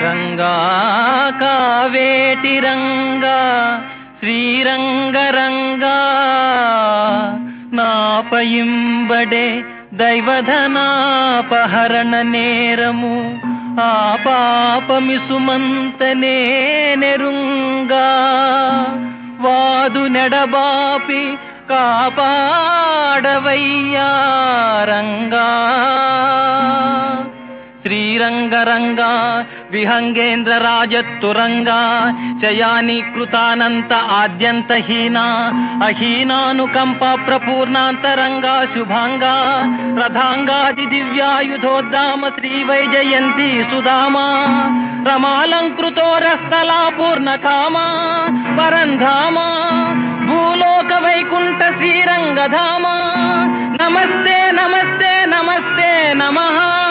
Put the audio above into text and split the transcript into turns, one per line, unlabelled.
రంగా కావేటి రంగా శ్రీరంగరంగా నాపయింబడే దైవధనాపహరణ నేరము ఆ పాపమిసుమంతనే నెరుంగా వాదు నెడబాపి కాపాడవయ్యా రంగా శ్రీరంగరంగా విహంగేంద్ర రాజత్తురంగా శయానీకృతానంత ఆద్యంతహీనా అహీనానుకంప ప్రపూర్ణాంతరంగా శుభాంగా రథాంగాది దివ్యాయుధోద్దామ శ్రీ వైజయంతి సుధామా రమాలంకృతోరస్థలా పూర్ణకామా పరంధామా భూలోక వైకుంఠ శ్రీరంగధామా నమస్తే నమస్తే నమస్తే నమః